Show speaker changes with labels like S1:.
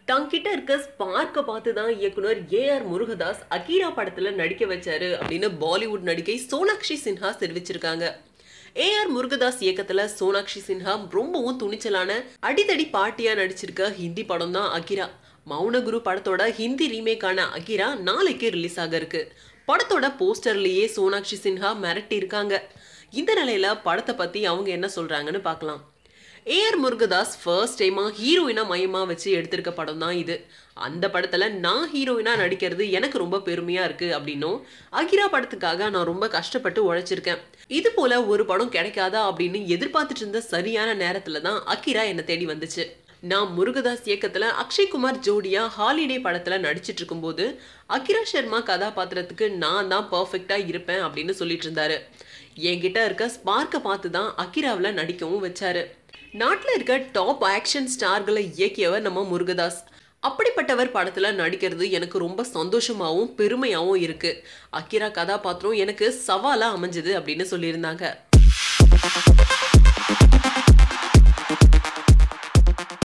S1: தங்கிட்ட இருக்க ஸ்பார்க்க பார்த்து தான் இயக்குனர் ஏ ஆர் முருகதாஸ் அகீரா படத்துல நடிக்க வச்சாரு அப்படின்னு பாலிவுட் நடிகை சோனாக்ஷி சின்ஹா தெரிவிச்சிருக்காங்க ஏ ஆர் முருகதாஸ் இயக்கத்துல சோனாக்ஷி சின்ஹா ரொம்பவும் துணிச்சலான அடிதடி பாட்டியா நடிச்சிருக்க ஹிந்தி படம் தான் அகிரா மௌனகுரு படத்தோட ஹிந்தி ரீமேக்கான அகிரா நாளைக்கு ரிலீஸ் ஆக இருக்கு படத்தோட போஸ்டர்லயே சோனாக்ஷி சின்ஹா மிரட்டி இருக்காங்க இந்த நிலையில படத்தை பத்தி அவங்க என்ன சொல்றாங்கன்னு பார்க்கலாம் ஏஆர் முருகதாஸ் ஃபர்ஸ்ட் டைமாக ஹீரோயினா மையமாக வச்சு எடுத்திருக்க படம் தான் இது அந்த படத்தில் நான் ஹீரோயினா நடிக்கிறது எனக்கு ரொம்ப பெருமையாக இருக்குது அப்படின்னும் அகிரா படத்துக்காக நான் ரொம்ப கஷ்டப்பட்டு உழைச்சிருக்கேன் இது போல ஒரு படம் கிடைக்காதா அப்படின்னு எதிர்பார்த்துட்டு இருந்த சரியான நேரத்தில் தான் அகிரா என்னை தேடி வந்துச்சு நான் முருகதாஸ் இயக்கத்தில் அக்ஷய்குமார் ஜோடியா ஹாலிடே படத்தில் நடிச்சிட்டு இருக்கும்போது அகிரா சர்மா கதாபாத்திரத்துக்கு நான் தான் பர்ஃபெக்டாக இருப்பேன் அப்படின்னு சொல்லிட்டு இருந்தாரு என்கிட்ட இருக்க ஸ்பார்க்கை பார்த்து தான் அகிராவில் நடிக்கவும் வச்சாரு நாட்டில் இருக்க டாப் ஆக்ஷன் ஸ்டார்களை இயக்கியவர் நம்ம முருகதாஸ் அப்படிப்பட்டவர் படத்தில் நடிக்கிறது எனக்கு ரொம்ப சந்தோஷமாகவும் பெருமையாகவும் இருக்கு அக்கிரா கதாபாத்திரம் எனக்கு சவாலாக அமைஞ்சது அப்படின்னு சொல்லியிருந்தாங்க